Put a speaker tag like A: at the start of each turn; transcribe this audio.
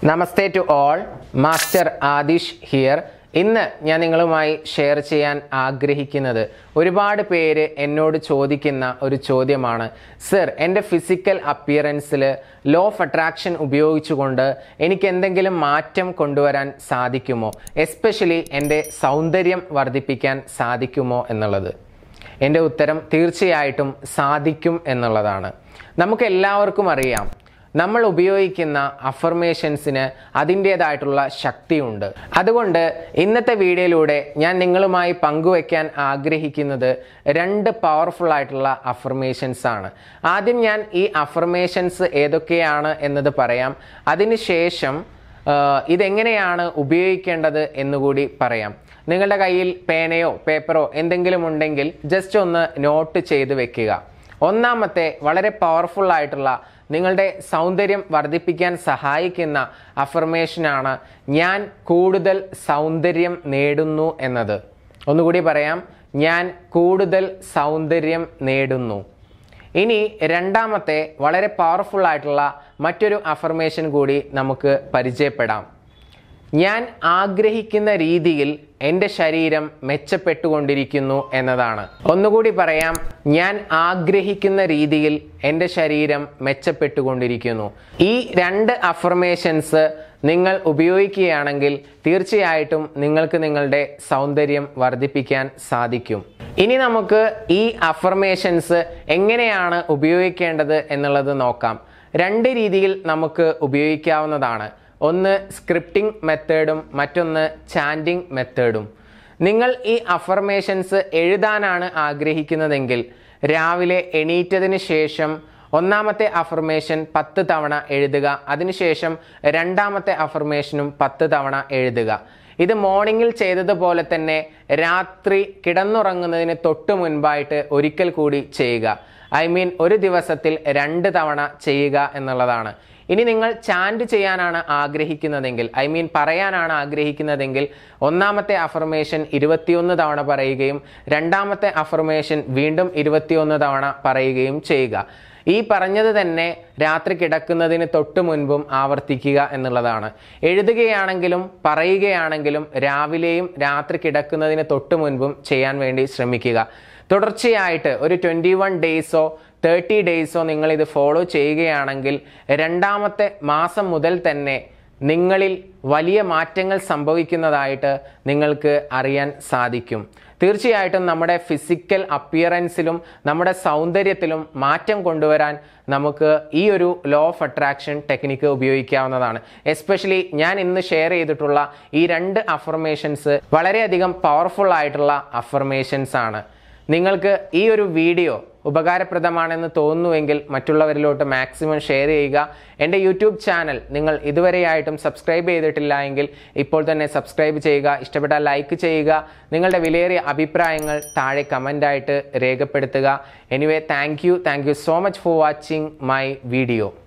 A: namaste to all master Adish here ഇന്ന് ഞാൻ നിങ്ങളുമായി ഷെയർ ചെയ്യാൻ ആഗ്രഹിക്കുന്നത് ഒരുപാട് പേര് എന്നോട് ചോദിക്കുന്ന ഒരു ചോദ്യമാണ് സർ എൻ്റെ ഫിസിക്കൽ അപ്പിയറൻസിൽ ലോ ഓഫ് അട്രാക്ഷൻ ഉപയോഗിച്ചുകൊണ്ട് എനിക്ക് എന്തെങ്കിലും മാറ്റം കൊണ്ടുവരാൻ സാധിക്കുമോ എസ്പെഷ്യലി എൻ്റെ സൗന്ദര്യം വർദ്ധിപ്പിക്കാൻ സാധിക്കുമോ എന്നുള്ളത് എൻ്റെ ഉത്തരം തീർച്ചയായിട്ടും സാധിക്കും എന്നുള്ളതാണ് നമുക്ക് എല്ലാവർക്കും അറിയാം നമ്മൾ ഉപയോഗിക്കുന്ന അഫർമേഷൻസിന് അതിൻ്റേതായിട്ടുള്ള ശക്തിയുണ്ട് അതുകൊണ്ട് ഇന്നത്തെ വീഡിയോയിലൂടെ ഞാൻ നിങ്ങളുമായി പങ്കുവയ്ക്കാൻ ആഗ്രഹിക്കുന്നത് രണ്ട് പവർഫുൾ ആയിട്ടുള്ള അഫർമേഷൻസ് ആണ് ആദ്യം ഞാൻ ഈ അഫർമേഷൻസ് ഏതൊക്കെയാണ് എന്നത് പറയാം അതിനുശേഷം ആഹ് ഇതെങ്ങനെയാണ് ഉപയോഗിക്കേണ്ടത് എന്നുകൂടി പറയാം നിങ്ങളുടെ കയ്യിൽ പേനയോ പേപ്പറോ എന്തെങ്കിലും ഉണ്ടെങ്കിൽ ജസ്റ്റ് ഒന്ന് നോട്ട് ചെയ്ത് വെക്കുക ഒന്നാമത്തെ വളരെ പവർഫുൾ ആയിട്ടുള്ള നിങ്ങളുടെ സൗന്ദര്യം വർദ്ധിപ്പിക്കാൻ സഹായിക്കുന്ന അഫർമേഷനാണ് ഞാൻ കൂടുതൽ സൗന്ദര്യം നേടുന്നു എന്നത് ഒന്നുകൂടി പറയാം ഞാൻ കൂടുതൽ സൗന്ദര്യം നേടുന്നു ഇനി രണ്ടാമത്തെ വളരെ പവർഫുൾ ആയിട്ടുള്ള മറ്റൊരു അഫർമേഷൻ കൂടി നമുക്ക് പരിചയപ്പെടാം ഞാൻ ആഗ്രഹിക്കുന്ന രീതിയിൽ എൻ്റെ ശരീരം മെച്ചപ്പെട്ടുകൊണ്ടിരിക്കുന്നു എന്നതാണ് ഒന്നുകൂടി പറയാം ഞാൻ ആഗ്രഹിക്കുന്ന രീതിയിൽ എൻ്റെ ശരീരം മെച്ചപ്പെട്ടുകൊണ്ടിരിക്കുന്നു ഈ രണ്ട് അഫർമേഷൻസ് നിങ്ങൾ ഉപയോഗിക്കുകയാണെങ്കിൽ തീർച്ചയായിട്ടും നിങ്ങൾക്ക് നിങ്ങളുടെ സൗന്ദര്യം വർദ്ധിപ്പിക്കാൻ സാധിക്കും ഇനി നമുക്ക് ഈ അഫർമേഷൻസ് എങ്ങനെയാണ് ഉപയോഗിക്കേണ്ടത് എന്നുള്ളത് നോക്കാം രണ്ട് രീതിയിൽ നമുക്ക് ഉപയോഗിക്കാവുന്നതാണ് ഒന്ന് സ്ക്രിപ്റ്റിംഗ് മെത്തേഡും മറ്റൊന്ന് ചാൻഡിങ് മെത്തേഡും നിങ്ങൾ ഈ അഫർമേഷൻസ് എഴുതാനാണ് ആഗ്രഹിക്കുന്നതെങ്കിൽ രാവിലെ എണീറ്റതിന് ശേഷം ഒന്നാമത്തെ അഫർമേഷൻ പത്ത് തവണ എഴുതുക അതിനുശേഷം രണ്ടാമത്തെ അഫർമേഷനും പത്ത് തവണ എഴുതുക ഇത് മോർണിംഗിൽ ചെയ്തതുപോലെ തന്നെ രാത്രി കിടന്നുറങ്ങുന്നതിന് തൊട്ട് മുൻപായിട്ട് ഒരിക്കൽ കൂടി ചെയ്യുക ഐ മീൻ ഒരു ദിവസത്തിൽ രണ്ട് തവണ ചെയ്യുക എന്നുള്ളതാണ് ഇനി നിങ്ങൾ ചാൻഡ് ചെയ്യാനാണ് ആഗ്രഹിക്കുന്നതെങ്കിൽ ഐ മീൻ പറയാനാണ് ആഗ്രഹിക്കുന്നതെങ്കിൽ ഒന്നാമത്തെ അഫർമേഷൻ ഇരുപത്തിയൊന്ന് തവണ പറയുകയും രണ്ടാമത്തെ അഫർമേഷൻ വീണ്ടും ഇരുപത്തിയൊന്ന് തവണ പറയുകയും ചെയ്യുക ഈ പറഞ്ഞത് തന്നെ രാത്രി കിടക്കുന്നതിന് തൊട്ട് മുൻപും ആവർത്തിക്കുക എന്നുള്ളതാണ് എഴുതുകയാണെങ്കിലും പറയുകയാണെങ്കിലും രാവിലെയും രാത്രി കിടക്കുന്നതിന് തൊട്ട് മുൻപും ചെയ്യാൻ വേണ്ടി ശ്രമിക്കുക തുടർച്ചയായിട്ട് ഒരു ട്വൻറ്റി വൺ ഡേയ്സോ തേർട്ടി ഡേയ്സോ നിങ്ങൾ ഇത് ഫോളോ ചെയ്യുകയാണെങ്കിൽ രണ്ടാമത്തെ മാസം മുതൽ തന്നെ നിങ്ങളിൽ വലിയ മാറ്റങ്ങൾ സംഭവിക്കുന്നതായിട്ട് നിങ്ങൾക്ക് അറിയാൻ സാധിക്കും തീർച്ചയായിട്ടും നമ്മുടെ ഫിസിക്കൽ അപ്പിയറൻസിലും നമ്മുടെ സൗന്ദര്യത്തിലും മാറ്റം കൊണ്ടുവരാൻ നമുക്ക് ഈ ഒരു ലോ ഓഫ് അട്രാക്ഷൻ ടെക്നിക്ക് ഉപയോഗിക്കാവുന്നതാണ് എസ്പെഷ്യലി ഞാൻ ഇന്ന് ഷെയർ ചെയ്തിട്ടുള്ള ഈ രണ്ട് അഫർമേഷൻസ് വളരെയധികം പവർഫുൾ ആയിട്ടുള്ള അഫർമേഷൻസ് ആണ് നിങ്ങൾക്ക് ഈ ഒരു വീഡിയോ ഉപകാരപ്രദമാണെന്ന് തോന്നുന്നുവെങ്കിൽ മറ്റുള്ളവരിലോട്ട് മാക്സിമം ഷെയർ ചെയ്യുക എൻ്റെ യൂട്യൂബ് ചാനൽ നിങ്ങൾ ഇതുവരെയായിട്ടും സബ്സ്ക്രൈബ് ചെയ്തിട്ടില്ല എങ്കിൽ ഇപ്പോൾ തന്നെ സബ്സ്ക്രൈബ് ചെയ്യുക ഇഷ്ടപ്പെട്ടാൽ ലൈക്ക് ചെയ്യുക നിങ്ങളുടെ വിലയേറിയ അഭിപ്രായങ്ങൾ താഴെ കമൻ്റായിട്ട് രേഖപ്പെടുത്തുക anyway thank you thank you so much for watching my video